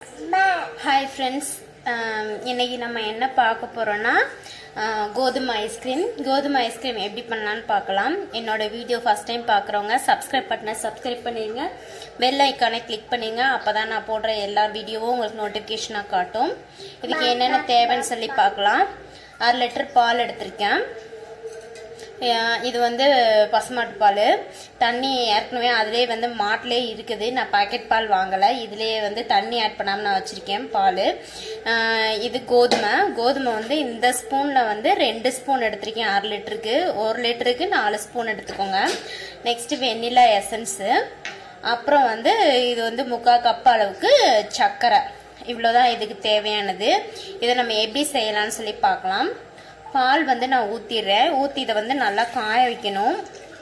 Hi friends இன்னைக்கு நம்ம என்ன பார்க்க போறோம்னா ஆஹ், கோதுமை ஐஸ்கிரீம் கோதுமை ஐஸ்கிரீம் எப்படி பண்ணலாம்னு பார்க்கலாம் என்னோட வீடியோ ஃபர்ஸ்ட் டைம் பார்க்குறவங்க சப்ஸ்கிரைப் பட்டனை சப்ஸ்கிரைப் பண்ணிடுங்க பெல் ஐக்கானை கிளிக் பண்ணுங்க அப்பதான் நான் போடுற எல்லா வீடியோவும் உங்களுக்கு நோட்டிஃபிகேஷனாக காட்டும் இதுக்கு என்னென்ன தேவைன்னு சொல்லி பார்க்கலாம் அரை லிட்டர் பால் எடுத்திருக்கேன் அஹ் இது வந்து பசுமாட்டு பால் தண்ணி ஏற்கனவே அதிலே வந்து மாட்டிலே இருக்குது நான் பாக்கெட் பால் வாங்கலை இதுலேயே வந்து தண்ணி ஆட் பண்ணாமல் நான் வச்சுருக்கேன் பால் இது கோதுமை கோதுமை வந்து இந்த ஸ்பூனில் வந்து ரெண்டு ஸ்பூன் எடுத்திருக்கேன் அரை லிட்டருக்கு ஒரு லிட்டருக்கு நாலு ஸ்பூன் எடுத்துக்கோங்க நெக்ஸ்ட் வெண்ணிலா எசன்ஸு அப்புறம் வந்து இது வந்து முக்கால் கப் அளவுக்கு சர்க்கரை இவ்வளோதான் இதுக்கு தேவையானது இதை நம்ம எப்படி செய்யலாம்னு சொல்லி பார்க்கலாம் பால் வந்து நான் ஊற்றிடுறேன் ஊற்றி இதை வந்து நல்லா காய வைக்கணும்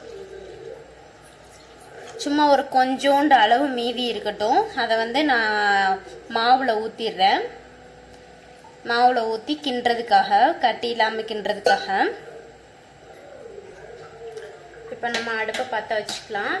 சும்மா ஒரு கொஞ்சோண்டு அளவு மீதி இருக்கட்டும் அதை வந்து நான் மாவில் ஊற்றிடுறேன் மாவில் ஊற்றி கிண்டுறதுக்காக கட்டி இல்லாமல் கிண்டுறதுக்காக இப்போ நம்ம அடுப்பை பற்ற வச்சுக்கலாம்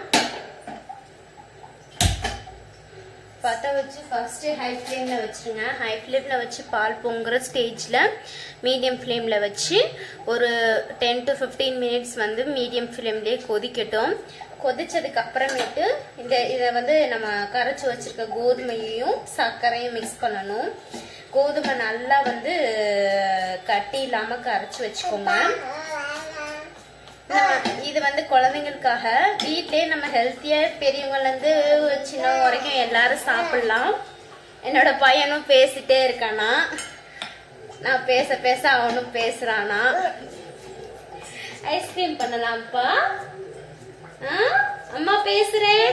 பற்ற வச்சு ஃபஸ்ட்டு ஹை ஃப்ளேமில் வச்சுருங்க ஹை ஃப்ளேமில் வச்சு பால் பொங்குற ஸ்டேஜில் மீடியம் ஃப்ளேமில் வச்சு ஒரு டென் டு ஃபிஃப்டீன் மினிட்ஸ் வந்து மீடியம் ஃப்ளேம்லேயே கொதிக்கட்டும் கொதிச்சதுக்கு அப்புறமேட்டு இந்த இதை வந்து நம்ம கரைச்சி வச்சிருக்க கோதுமையையும் சர்க்கரையும் மிக்ஸ் பண்ணணும் கோதுமை நல்லா வந்து கட்டி இல்லாமல் கரைச்சி வச்சுக்கோங்க நம்ம இது வந்து குழந்தைங்களுக்காக வீட்லயே நம்ம ஹெல்த்தியா பெரியவங்கல இருந்து சின்னவங்க வரைக்கும் எல்லாரும் சாப்பிடலாம் என்னோட பையனும் பேசிட்டே இருக்கானா நான் பேச பேச அவனும் பேசுறானா ஐஸ்கிரீம் பண்ணலாம்ப்பா ஆ? அம்மா பேசுறேன்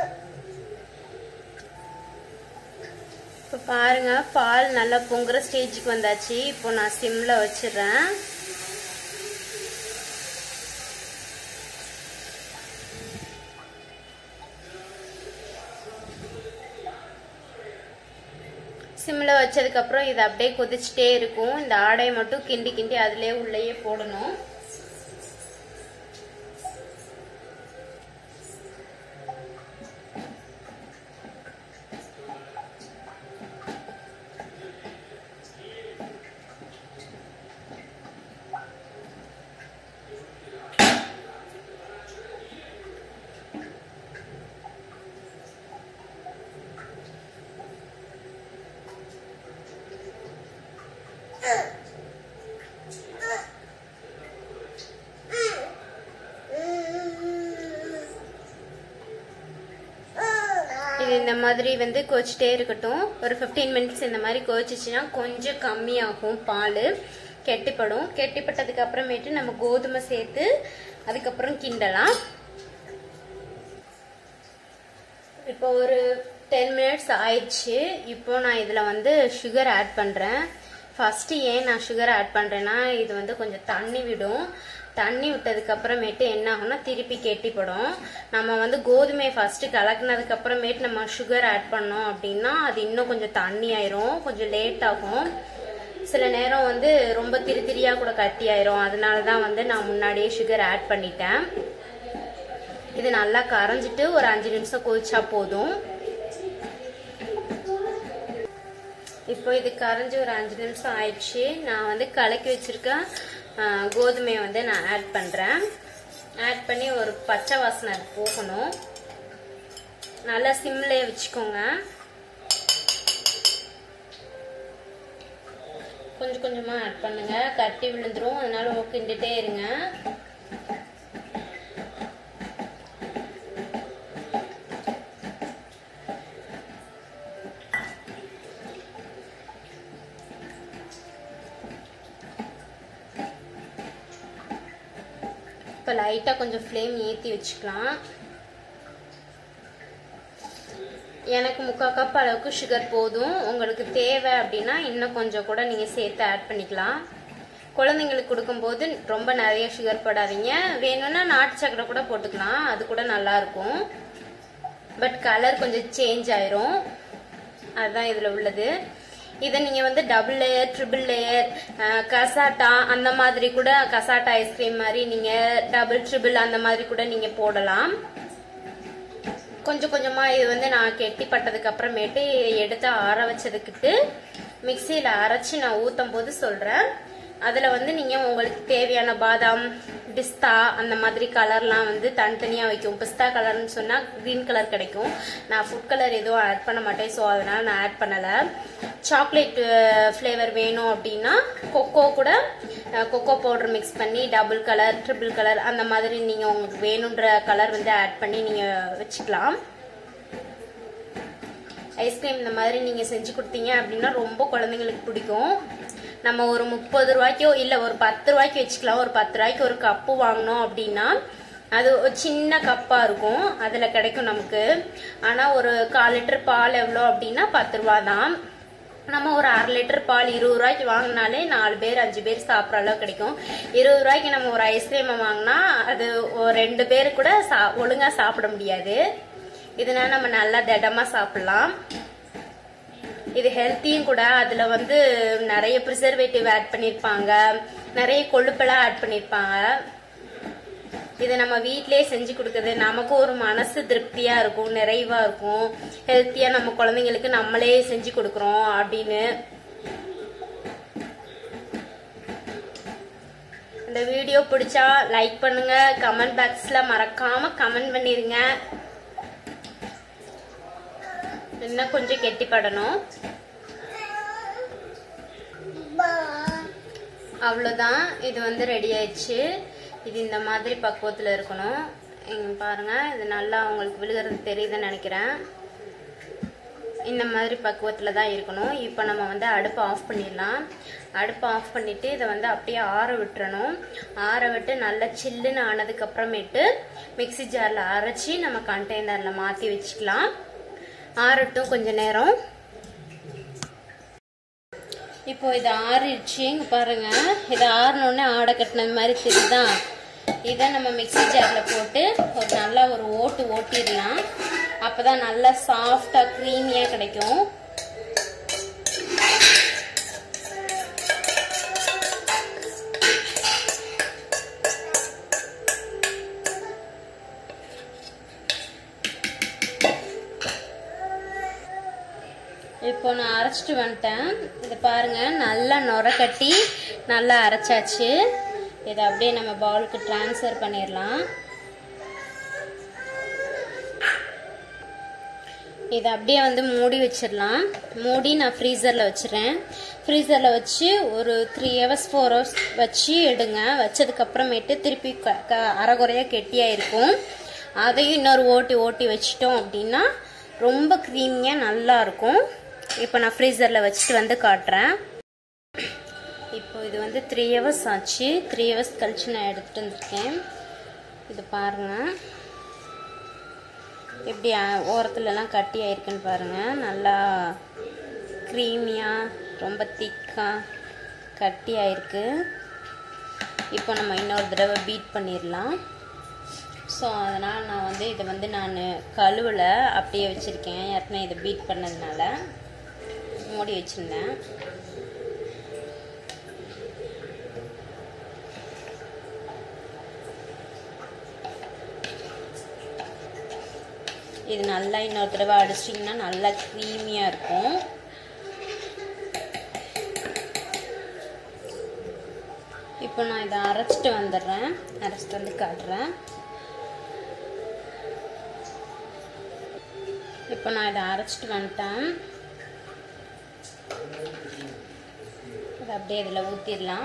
இப்போ பாருங்க பால் நல்லா பொங்குற ஸ்டேஜுக்கு வந்தாச்சு இப்போ நான் சிம்ல வச்சிடுறேன் சிம்மில் வச்சதுக்கப்புறம் இது அப்படியே கொதிச்சுட்டே இருக்கும் இந்த ஆடையை மட்டும் கிண்டி கிண்டி அதுலேயே உள்ளேயே போடணும் இது இந்த மாதிரி வந்து கொதிச்சுட்டே இருக்கட்டும் ஒரு 15 மினிட்ஸ் இந்த மாதிரி கொதிச்சிச்சுன்னா கொஞ்சம் கம்மியாகும் பால் கெட்டிப்படும் கெட்டிப்பட்டதுக்கு அப்புறமேட்டு நம்ம கோதுமை சேர்த்து அதுக்கப்புறம் கிண்டலாம் இப்போ ஒரு டென் மினிட்ஸ் ஆயிடுச்சு இப்போ நான் இதில் வந்து சுகர் ஆட் பண்ணுறேன் ஃபஸ்ட்டு ஏன் நான் சுகர் ஆட் பண்ணுறேன்னா இது வந்து கொஞ்சம் தண்ணி விடும் தண்ணி விட்டதுக்கு அப்புறமேட்டு என்ன ஆகும்னா திருப்பி கெட்டிப்படும் நம்ம வந்து கோதுமையை ஃபஸ்ட்டு கலக்குனதுக்கு அப்புறமேட்டு நம்ம சுகர் ஆட் பண்ணோம் அப்படின்னா அது இன்னும் கொஞ்சம் தண்ணி ஆயிரும் கொஞ்சம் லேட் ஆகும் சில நேரம் வந்து ரொம்ப திரி திரியா கூட கட்டி ஆயிரும் அதனால தான் வந்து நான் முன்னாடியே சுகர் ஆட் பண்ணிட்டேன் இது நல்லா கரைஞ்சிட்டு ஒரு அஞ்சு நிமிஷம் கொதிச்சா போதும் இப்போ இது கரைஞ்சி ஒரு அஞ்சு நிமிஷம் ஆயிடுச்சு நான் வந்து கலக்கி வச்சிருக்க ஆ, கோதுமையை வந்து நான் ஆட் பண்ணுறேன் ஆட் பண்ணி ஒரு பச்சை வாசனை அது போகணும் நல்லா சிம்லேயே வச்சுக்கோங்க கொஞ்சம் கொஞ்சமாக ஆட் பண்ணுங்க கட்டி விழுந்துரும் அதனால கிண்டிட்டே இருங்க இப்போ லைட்டாக கொஞ்சம் ஃப்ளேம் ஏற்றி வச்சுக்கலாம் எனக்கு முக்கால் கப் அளவுக்கு சுகர் போதும் உங்களுக்கு தேவை அப்படின்னா இன்னும் கொஞ்சம் கூட நீங்கள் சேர்த்து ஆட் பண்ணிக்கலாம் குழந்தைங்களுக்கு கொடுக்கும்போது ரொம்ப நிறைய சுகர் போடாதீங்க வேணும்னா நாட்டு சக்கரை கூட போட்டுக்கலாம் அது கூட நல்லா இருக்கும் பட் கலர் கொஞ்சம் சேஞ்ச் ஆயிரும் அதுதான் இதில் உள்ளது இதை நீங்கள் வந்து double layer triple layer cassata அந்த மாதிரி கூட கசாட்டா ஐஸ்கிரீம் மாதிரி நீங்கள் டபுள் ட்ரிபிள் அந்த மாதிரி கூட நீங்கள் போடலாம் கொஞ்சம் கொஞ்சமாக இது வந்து நான் கெட்டி பட்டதுக்கு அப்புறமேட்டு இதை எடுத்து ஆற வச்சதுக்கிட்டு மிக்சியில் அரைச்சி நான் ஊற்றும் போது சொல்கிறேன் அதில் வந்து நீங்கள் உங்களுக்கு தேவையான பாதாம் பிஸ்தா அந்த மாதிரி கலர்லாம் வந்து தனித்தனியாக வைக்கும் பிஸ்தா கலர்னு சொன்னால் க்ரீன் கலர் கிடைக்கும் நான் ஃபுட் கலர் எதுவும் ஆட் பண்ண மாட்டேன் ஸோ அதனால் நான் ஆட் பண்ணலை சாக்லேட் ஃப்ளேவர் வேணும் அப்படின்னா கொக்கோ கூட கொக்கோ பவுடர் மிக்ஸ் பண்ணி டபுள் கலர் ட்ரிபிள் கலர் அந்த மாதிரி நீங்கள் உங்களுக்கு வேணுன்ற கலர் வந்து ஆட் பண்ணி நீங்கள் வச்சுக்கலாம் ஐஸ்கிரீம் இந்த மாதிரி நீங்கள் செஞ்சு கொடுத்தீங்க அப்படின்னா ரொம்ப குழந்தைங்களுக்கு பிடிக்கும் நம்ம ஒரு முப்பது ரூபாய்க்கோ இல்லை ஒரு பத்து ரூபாய்க்கு வச்சுக்கலாம் ஒரு பத்து ரூபாய்க்கு ஒரு கப்பு வாங்கினோம் அப்படின்னா அது ஒரு சின்ன கப்பாக இருக்கும் அதில் கிடைக்கும் நமக்கு ஆனால் ஒரு கால் லிட்டர் பால் எவ்வளோ அப்படின்னா பத்து ரூபா தான் நம்ம ஒரு அரை லிட்டர் பால் இருபது ரூபாய்க்கு வாங்கினாலே நாலு பேர் அஞ்சு பேர் சாப்பிட்ற அளவு கிடைக்கும் இருபது ரூபாய்க்கு நம்ம ஒரு ஐஸ்கிரீமை வாங்கினா அது ஒரு ரெண்டு பேர் கூட சா ஒழுங்காக சாப்பிட முடியாது இதனால நம்ம நல்லா திடமா சாப்பிடலாம் இது ஹெல்த்தியும் கூட அதுல வந்து நிறைய ப்ரிசர்வேட்டிவ் ஆட் பண்ணிருப்பாங்க நிறைய கொழுப்பெல்லாம் ஆட் பண்ணிருப்பாங்க இதை நம்ம வீட்டிலேயே செஞ்சு கொடுக்குறது நமக்கு ஒரு மனசு திருப்தியா இருக்கும் நிறைவா இருக்கும் ஹெல்த்தியா நம்ம குழந்தைங்களுக்கு நம்மளே செஞ்சு கொடுக்குறோம் அப்படின்னு இந்த வீடியோ பிடிச்சா லைக் பண்ணுங்க கமெண்ட் பாக்ஸ்ல மறக்காம கமெண்ட் பண்ணிருங்க இன்னும் கொஞ்சம் கெட்டிப்படணும் அவ்வளோதான் இது வந்து ரெடி ஆயிடுச்சு இது இந்த மாதிரி பக்குவத்தில் இருக்கணும் இங்க பாருங்க இது நல்லா உங்களுக்கு விழுகிறது தெரியுதுன்னு நினைக்கிறேன் இந்த மாதிரி பக்குவத்தில் தான் இருக்கணும் இப்போ நம்ம வந்து அடுப்பை ஆஃப் பண்ணிடலாம் அடுப்பை ஆஃப் பண்ணிவிட்டு இதை வந்து அப்படியே ஆற விட்டுறணும் ஆற விட்டு நல்லா சில்லுன்னு ஆனதுக்கு அப்புறமேட்டு மிக்ஸி ஜாரில் அரைச்சி நம்ம கண்டெய்னரில் மாற்றி வச்சுக்கலாம் ஆறட்டும் கொஞ்ச நேரம் இப்போ இது ஆறிடுச்சு இங்க பாருங்க இது ஆறினோடனே ஆடை கட்டினது மாதிரி தெரியுதா இதை நம்ம மிக்ஸி ஜாரில் போட்டு ஒரு நல்லா ஒரு ஓட்டு ஓட்டிடலாம் அப்பதான் நல்லா சாஃப்டா க்ரீமியா கிடைக்கும் இப்போ நான் அரைச்சிட்டு வந்துட்டேன் இது பாருங்க நல்லா நுர கட்டி நல்லா அரைச்சாச்சு இதை அப்படியே நம்ம பவுலுக்கு ட்ரான்ஸ்ஃபர் பண்ணிடலாம் இதை அப்படியே வந்து மூடி வச்சிடலாம் மூடி நான் ஃப்ரீசரில் வச்சிடுறேன் ஃப்ரீசரில் வச்சு ஒரு த்ரீ ஹவர்ஸ் ஃபோர் ஹவர்ஸ் வச்சு எடுங்க வச்சதுக்கப்புறமேட்டு திருப்பி க க அரைகுறையாக கெட்டியாக இருக்கும் அதையும் இன்னொரு ஓட்டி ஓட்டி வச்சிட்டோம் அப்படின்னா ரொம்ப க்ரீமியாக நல்லா இருக்கும் இப்போ நான் ஃப்ரீசரில் வச்சுட்டு வந்து காட்டுறேன் இப்போ இது வந்து த்ரீ ஹவர்ஸ் ஆச்சு த்ரீ ஹவர்ஸ் கழிச்சு நான் எடுத்துகிட்டு வந்திருக்கேன் இது பாருங்கள் எப்படி அஹ், ஓரத்துலலாம் கட்டி ஆயிருக்குன்னு பாருங்கள் நல்லா க்ரீமியாக ரொம்ப திக்காக கட்டி ஆயிருக்கு இப்போ நம்ம இன்னொரு தடவை பீட் பண்ணிடலாம் ஸோ அதனால் நான் வந்து இதை வந்து நான் கழுவில் அப்படியே வச்சுருக்கேன் ஏற்கனவே இதை பீட் பண்ணதுனால மூடி வச்சுருந்தேன் இது நல்லா இன்னொரு தடவை அடிச்சிட்டிங்கன்னா நல்லா க்ரீமியாக இருக்கும் இப்போ நான் இதை அரைச்சிட்டு வந்துடுறேன் அரைச்சிட்டு வந்து காட்டுறேன் இப்போ நான் இதை அரைச்சிட்டு வந்துட்டேன் இதை அப்படியே இதில் ஊற்றிடலாம்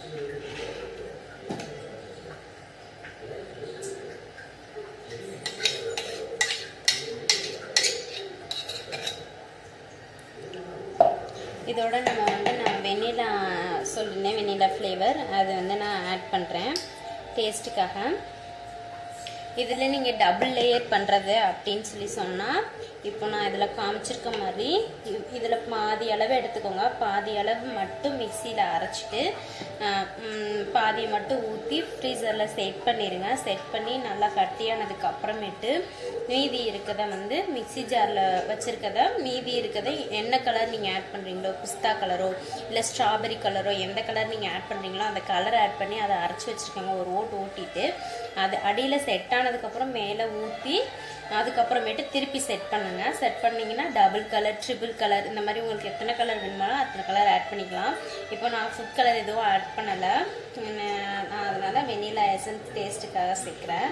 இதோட நம்ம வந்து நான் வெண்ணிலா சொல்லியிருந்தேன் வெண்ணிலா ஃப்ளேவர் அது வந்து நான் ஆட் பண்ணுறேன் டேஸ்ட்டுக்காக இதில் நீங்கள் டபுள் லேயர் பண்ணுறது அப்படின்னு சொல்லி சொன்னால் இப்போ நான் இதில் காமிச்சிருக்க மாதிரி இதில் பாதி அளவு எடுத்துக்கோங்க பாதி அளவு மட்டும் மிக்சியில் அரைச்சிட்டு ஆஹ், ம், பாதியை மட்டும் ஊற்றி ஃப்ரீசரில் செட் பண்ணிடுங்க செட் பண்ணி நல்லா கட்டியானதுக்கு அப்புறமேட்டு மீதி இருக்கதை வந்து மிக்ஸி ஜாரில் வச்சுருக்கத மீதி இருக்கதை என்ன கலர் நீங்கள் ஆட் பண்ணுறீங்களோ பிஸ்தா கலரோ இல்லை ஸ்ட்ராபெரி கலரோ எந்த கலர் நீங்கள் ஆட் பண்ணுறீங்களோ அந்த கலர் ஆட் பண்ணி அதை அரைச்சி வச்சுருக்கோங்க ஒரு ஓட்டு ஓட்டிட்டு அது அடியில் செட் ஆனதுக்கப்புறம் மேலே ஊற்றி அதுக்கப்புறமேட்டு திருப்பி செட் பண்ணுங்க செட் பண்ணீங்கன்னா டபுள் கலர் ட்ரிபிள் கலர் இந்த மாதிரி உங்களுக்கு எத்தனை கலர் வேணுமாலும் அத்தனை கலர் ஆட் பண்ணிக்கலாம் இப்போ நான் ஃபுட் கலர் எதுவும் ஆட் பண்ணலை நான் அதனால வெனிலா எசன்ஸ் டேஸ்ட்டுக்காக சேர்க்குறேன்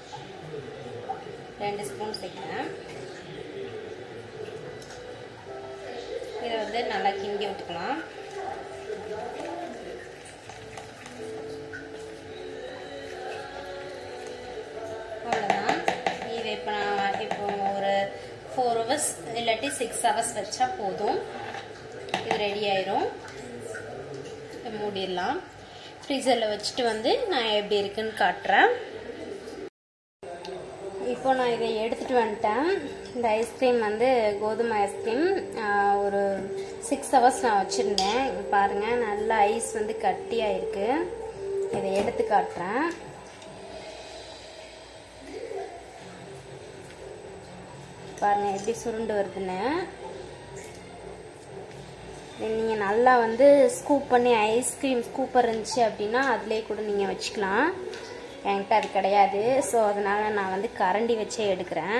ரெண்டு ஸ்பூன் சேர்க்குறேன் இதை வந்து நல்லா கிண்டி விட்டுக்கலாம் அவ்வளோதான் இதை இப்போ நான் இப்போ ஒரு ஃபோர் ஹவர்ஸ் இல்லாட்டி சிக்ஸ் ஹவர்ஸ் வச்சா போதும் இது ரெடி ஆயிரும் மூடிடலாம் ஃப்ரீசரில் வச்சுட்டு வந்து நான் எப்படி இருக்குன்னு காட்டுறேன் இப்போ நான் இதை எடுத்துகிட்டு வந்துட்டேன் இந்த ஐஸ்கிரீம் வந்து கோதுமை ஐஸ்கிரீம் ஒரு சிக்ஸ் ஹவர்ஸ் நான் வச்சுருந்தேன் பாருங்கள் நல்லா ஐஸ் வந்து கட்டியாக இருக்குது இதை எடுத்து காட்டுறேன் பாருங்க எப்படி சுருண்டு வருதுன்னு நீங்கள் நல்லா வந்து ஸ்கூப் பண்ணி ஐஸ்கிரீம் ஸ்கூப்பர் இருந்துச்சு அப்படின்னா அதிலே கூட நீங்கள் வச்சுக்கலாம் என்கிட்ட அது கிடையாது ஸோ அதனால் நான் வந்து கரண்டி வச்சே எடுக்கிறேன்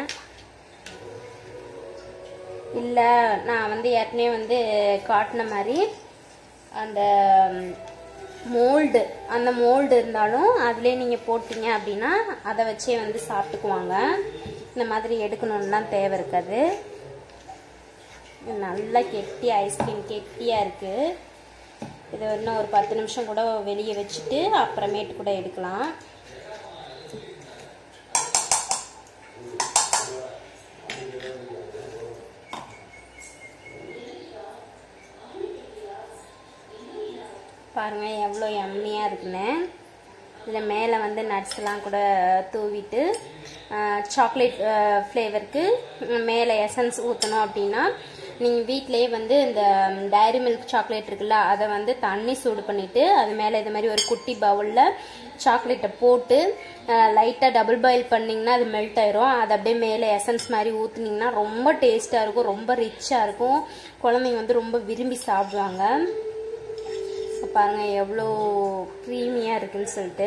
இல்லை நான் வந்து ஏற்கனவே வந்து காட்டின மாதிரி அந்த மோல்டு அந்த மோல்டு இருந்தாலும் அதிலே நீங்கள் போட்டிங்க அப்படின்னா அதை வச்சே வந்து சாப்பிட்டுக்குவாங்க இந்த மாதிரி எடுக்கணும்லாம் தேவை இருக்காது நல்லா கெட்டி ஐஸ்கிரீம் கெட்டியாக இருக்குது இதை இன்னும் ஒரு பத்து நிமிஷம் கூட வெளியே வச்சுட்டு அப்புறமேட்டு கூட எடுக்கலாம் பாருங்கள் எவ்வளோ எம்மியாக இருக்குன்னு இதில் மேலே வந்து நட்ஸ்லாம் கூட தூவிட்டு சாக்லேட் ஃப்ளேவருக்கு மேலே எசன்ஸ் ஊற்றணும் அப்படின்னா நீங்கள் வீட்டிலேயே வந்து இந்த டைரி மில்க் சாக்லேட் இருக்குல்ல அதை வந்து தண்ணி சூடு பண்ணிவிட்டு அது மேலே இது மாதிரி ஒரு குட்டி பவுலில் சாக்லேட்டை போட்டு லைட்டாக டபுள் பாயில் பண்ணிங்கன்னா அது மெல்ட் ஆயிரும் அது அப்படியே மேலே எசன்ஸ் மாதிரி ஊற்றுனீங்கன்னா ரொம்ப டேஸ்ட்டாக இருக்கும் ரொம்ப ரிச்சாக இருக்கும் குழந்தைங்க வந்து ரொம்ப விரும்பி சாப்பிடுவாங்க பாருங்க எவ்வளோ க்ரீமியாக இருக்குன்னு சொல்லிட்டு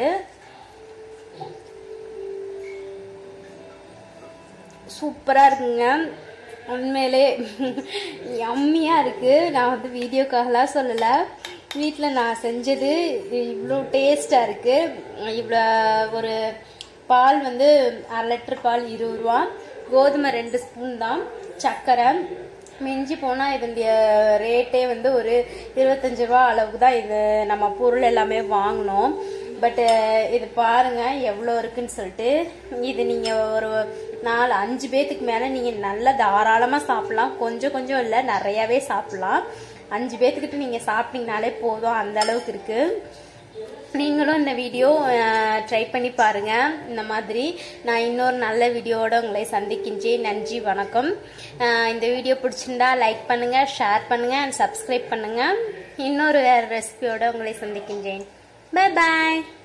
சூப்பராக இருக்குங்க உண்மையிலே யம்மியாக இருக்குது நான் வந்து வீடியோக்காகலாம் சொல்லலை வீட்டில் நான் செஞ்சது இவ்வளோ டேஸ்ட்டாக இருக்குது இவ்வளோ ஒரு பால் வந்து அரை லிட்டர் பால் இருபது ரூபா கோதுமை ரெண்டு ஸ்பூன் தான் சர்க்கரை மிஞ்சி போனால் இதனுடைய ரேட்டே வந்து ஒரு இருபத்தஞ்சி ரூபா அளவுக்கு தான் இது நம்ம பொருள் எல்லாமே வாங்கினோம் பட்டு இது பாருங்க எவ்வளோ இருக்குன்னு சொல்லிட்டு இது நீங்கள் ஒரு நாலு அஞ்சு பேத்துக்கு மேலே நீங்கள் நல்லா தாராளமாக சாப்பிட்லாம் கொஞ்சம் கொஞ்சம் இல்லை நிறையாவே சாப்பிட்லாம் அஞ்சு பேத்துக்கிட்ட நீங்கள் சாப்பிட்டீங்கனாலே போதும் அந்த அளவுக்கு இருக்குது நீங்களும் இந்த வீடியோ ட்ரை பண்ணி பாருங்கள் இந்த மாதிரி நான் இன்னொரு நல்ல வீடியோவோட உங்களை சந்திக்கின்றேன் நன்றி வணக்கம் இந்த வீடியோ பிடிச்சிருந்தா லைக் பண்ணுங்கள் ஷேர் பண்ணுங்கள் அண்ட் சப்ஸ்கிரைப் பண்ணுங்கள் இன்னொரு வேறு ரெசிபியோட உங்களை சந்திக்கின்றேன் பை பாய்